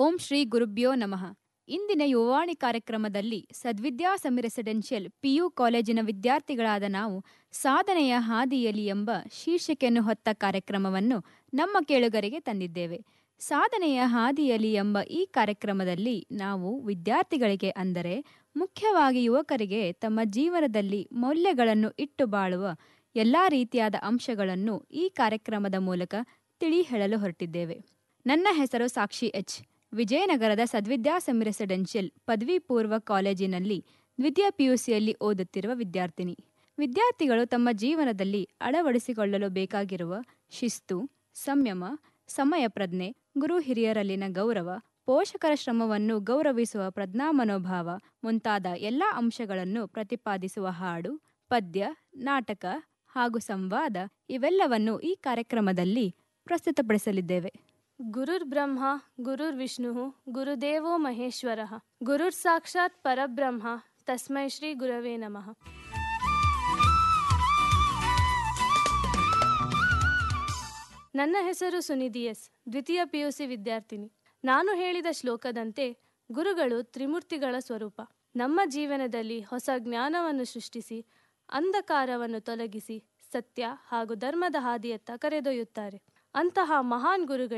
ಓಂ ಶ್ರೀ ಗುರುಭ್ಯೋ ನಮಃ ಇಂದಿನ ಯುವವಾಣಿ ಕಾರ್ಯಕ್ರಮದಲ್ಲಿ ಸದ್ವಿದ್ಯಾಸಮಿ ರೆಸಿಡೆನ್ಷಿಯಲ್ ಪಿಯು ಕಾಲೇಜಿನ ವಿದ್ಯಾರ್ಥಿಗಳಾದ ನಾವು ಸಾಧನೆಯ ಹಾದಿಯಲಿ ಎಂಬ ಶೀರ್ಷಿಕೆಯನ್ನು ಹೊತ್ತ ಕಾರ್ಯಕ್ರಮವನ್ನು ನಮ್ಮ ಕೇಳುಗರಿಗೆ ತಂದಿದ್ದೇವೆ ಸಾಧನೆಯ ಹಾದಿಯಲಿ ಎಂಬ ಈ ಕಾರ್ಯಕ್ರಮದಲ್ಲಿ ನಾವು ವಿದ್ಯಾರ್ಥಿಗಳಿಗೆ ಅಂದರೆ ಮುಖ್ಯವಾಗಿ ಯುವಕರಿಗೆ ತಮ್ಮ ಜೀವನದಲ್ಲಿ ಮೌಲ್ಯಗಳನ್ನು ಇಟ್ಟು ಬಾಳುವ ಎಲ್ಲ ರೀತಿಯಾದ ಅಂಶಗಳನ್ನು ಈ ಕಾರ್ಯಕ್ರಮದ ಮೂಲಕ ತಿಳಿ ಹೇಳಲು ಹೊರಟಿದ್ದೇವೆ ನನ್ನ ಹೆಸರು ಸಾಕ್ಷಿ ಎಚ್ ವಿಜಯನಗರದ ಸದ್ವಿದ್ಯಾಸಮಿ ರೆಸಿಡೆನ್ಷಿಯಲ್ ಪದವಿ ಪೂರ್ವ ಕಾಲೇಜಿನಲ್ಲಿ ದ್ವಿತೀಯ ಪಿಯುಸಿಯಲ್ಲಿ ಓದುತ್ತಿರುವ ವಿದ್ಯಾರ್ಥಿನಿ ವಿದ್ಯಾರ್ಥಿಗಳು ತಮ್ಮ ಜೀವನದಲ್ಲಿ ಅಳವಡಿಸಿಕೊಳ್ಳಲು ಬೇಕಾಗಿರುವ ಶಿಸ್ತು ಸಂಯಮ ಸಮಯ ಪ್ರಜ್ಞೆ ಗುರು ಹಿರಿಯರಲ್ಲಿನ ಗೌರವ ಪೋಷಕರ ಶ್ರಮವನ್ನು ಗೌರವಿಸುವ ಪ್ರಜ್ಞಾ ಮನೋಭಾವ ಮುಂತಾದ ಎಲ್ಲ ಅಂಶಗಳನ್ನು ಪ್ರತಿಪಾದಿಸುವ ಹಾಡು ಪದ್ಯ ನಾಟಕ ಹಾಗೂ ಸಂವಾದ ಇವೆಲ್ಲವನ್ನು ಈ ಕಾರ್ಯಕ್ರಮದಲ್ಲಿ ಪ್ರಸ್ತುತಪಡಿಸಲಿದ್ದೇವೆ ಗುರುರ್ ಬ್ರಹ್ಮ ಗುರುರ್ ವಿಷ್ಣು ಗುರುದೇವೋ ಮಹೇಶ್ವರ ಗುರುರ್ ಸಾಕ್ಷಾತ್ ಪರಬ್ರಹ್ಮ ತಸ್ಮೈ ಶ್ರೀ ಗುರವೇ ನಮಃ ನನ್ನ ಹೆಸರು ಸುನಿಧಿ ಎಸ್ ದ್ವಿತೀಯ ಪಿಯುಸಿ ವಿದ್ಯಾರ್ಥಿನಿ ನಾನು ಹೇಳಿದ ಶ್ಲೋಕದಂತೆ ಗುರುಗಳು ತ್ರಿಮೂರ್ತಿಗಳ ಸ್ವರೂಪ ನಮ್ಮ ಜೀವನದಲ್ಲಿ ಹೊಸ ಜ್ಞಾನವನ್ನು ಸೃಷ್ಟಿಸಿ ಅಂಧಕಾರವನ್ನು ತೊಲಗಿಸಿ ಸತ್ಯ ಹಾಗೂ ಧರ್ಮದ ಹಾದಿಯತ್ತ ಕರೆದೊಯ್ಯುತ್ತಾರೆ ಅಂತಹ ಮಹಾನ್ ಗುರುಗಳಿಗೆ